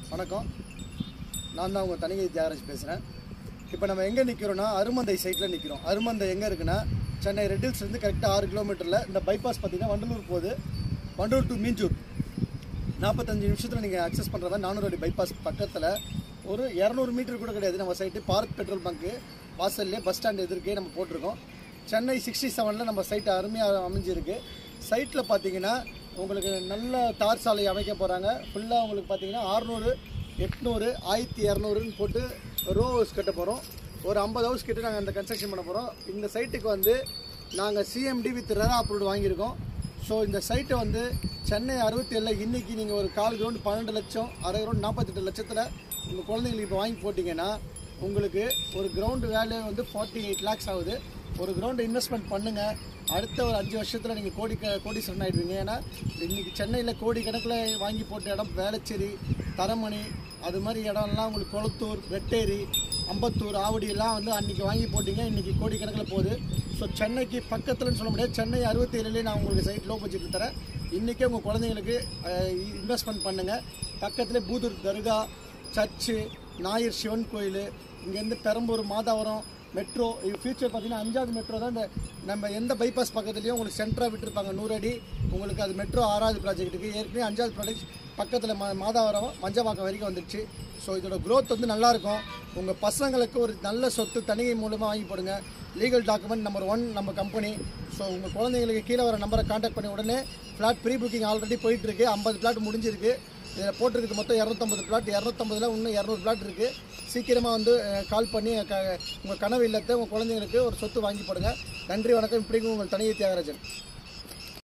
வணக்கம் நான் தான் உங்கள் தனிகை தியாகராஜ் பேசுகிறேன் இப்போ நம்ம எங்கே நிற்கிறோன்னா அருமந்தை சைட்டில் நிற்கிறோம் அருமந்தை எங்கே இருக்குன்னா சென்னை ரெட்டில்ஸ்லேருந்து கரெக்டாக ஆறு கிலோமீட்டரில் இந்த பைபாஸ் பார்த்தீங்கன்னா வண்டலூர் போகுது வண்டலூர் டு மீஞ்சூர் நாற்பத்தஞ்சு நிமிஷத்தில் நீங்கள் அக்சஸ் பண்ணுற மாதிரி நானூறு அடி பைபாஸ் பக்கத்தில் ஒரு இரநூறு மீட்டர் கூட கிடையாது நம்ம சைட்டு பாரத் பெட்ரோல் பங்க்கு வாசல்லே பஸ் ஸ்டாண்ட் எதிர்க்கே நம்ம போட்டிருக்கோம் சென்னை சிக்ஸ்டி செவனில் நம்ம சைட் அருமையாக அமைஞ்சிருக்கு சைட்டில் பார்த்தீங்கன்னா உங்களுக்கு நல்ல தார் சாலை அமைக்க போகிறாங்க ஃபுல்லாக உங்களுக்கு பார்த்தீங்கன்னா அறுநூறு எட்நூறு ஆயிரத்தி இரநூறுன்னு போட்டு ரோ ஹவுஸ் கட்ட போகிறோம் ஒரு ஐம்பது ஹவுஸ் கிட்ட நாங்கள் அந்த கன்ஸ்ட்ரக்ஷன் பண்ண போகிறோம் இந்த சைட்டுக்கு வந்து நாங்கள் சிஎம்டி வித் ரெரா அப்ரூவ்டு வாங்கியிருக்கோம் ஸோ இந்த சைட்டை வந்து சென்னை அறுபத்தி ஏழில் இன்றைக்கி நீங்கள் ஒரு கால் கிரவுண்ட் பன்னெண்டு லட்சம் அரை கிரவுண்ட் நாற்பத்தெட்டு லட்சத்தில் உங்கள் குழந்தைங்களுக்கு இப்போ வாங்கி போட்டிங்கன்னா உங்களுக்கு ஒரு கிரவுண்டு வேல்யூ வந்து ஃபார்ட்டி எயிட் லேக்ஸ் ஆகுது ஒரு கிரவுண்டு இன்வெஸ்ட்மெண்ட் பண்ணுங்கள் அடுத்த ஒரு அஞ்சு வருஷத்தில் நீங்கள் கோடி க கோடீஸ்வரன் ஆகிடுவீங்க ஏன்னா இன்றைக்கி சென்னையில் கோடி கணக்கில் வாங்கி போட்ட இடம் வேளச்சேரி தரமணி அது மாதிரி இடம்லாம் உங்களுக்கு கொளத்தூர் வெட்டேரி அம்பத்தூர் ஆவடி எல்லாம் வந்து அன்றைக்கி வாங்கி போட்டிங்க இன்றைக்கி கோடி கணக்கில் போகுது ஸோ சென்னைக்கு பக்கத்துலன்னு சொல்ல முடியாது சென்னை அறுபத்தி ஏழுலேயே நான் உங்களுக்கு சைட் லோ பட்ஜெட்டில் தரேன் இன்றைக்கே உங்கள் குழந்தைங்களுக்கு இன்வெஸ்ட்மெண்ட் பண்ணுங்கள் பக்கத்துலேயே பூதூர் தர்கா சர்ச்சு ஞாயிறு சிவன் கோயில் இங்கேருந்து பெரம்பூர் மாதாவரம் மெட்ரோ இது ஃபியூச்சர் பார்த்தீங்கன்னா அஞ்சாவது மெட்ரோ தான் இந்த நம்ம எந்த பைபாஸ் பக்கத்துலேயும் உங்களுக்கு சென்டராக விட்டுருப்பாங்க நூறு அடி உங்களுக்கு அது மெட்ரோ ஆறாவது ப்ராஜெக்ட்டுக்கு ஏற்கனவே அஞ்சாவது ப்ராஜெக்ட் பக்கத்தில் ம மாதாவரம் மஞ்சவாக்கம் வரைக்கும் வந்துடுச்சு ஸோ இதோட growth வந்து நல்லாயிருக்கும் உங்கள் பசங்களுக்கு ஒரு நல்ல சொத்து தணிகை மூலமாக வாங்கி போடுங்க லீகல் டாக்குமெண்ட் நம்பர் ஒன் நம்ம கம்பெனி ஸோ உங்கள் குழந்தைங்களுக்கு கீழே வர நம்பரை காண்டாக்ட் பண்ணி உடனே ஃப்ளாட் ப்ரீ புக்கிங் ஆல்ரெடி போயிட்டுருக்கு ஐம்பது பிளாட் முடிஞ்சிருக்கு இதில் போட்டிருக்குது மொத்தம் இரநூத்தம்பது பிளாட் இரநூத்தம்பதுல இன்னும் இரநூறு பிளாட் இருக்குது சீக்கிரமாக வந்து கால் பண்ணி க உங்கள் கனவு இல்லத்தை உங்கள் குழந்தைங்களுக்கு ஒரு சொத்து வாங்கி போடுங்க நன்றி வணக்கம் இப்படிக்கும் உங்கள் தனியை தியாகராஜன்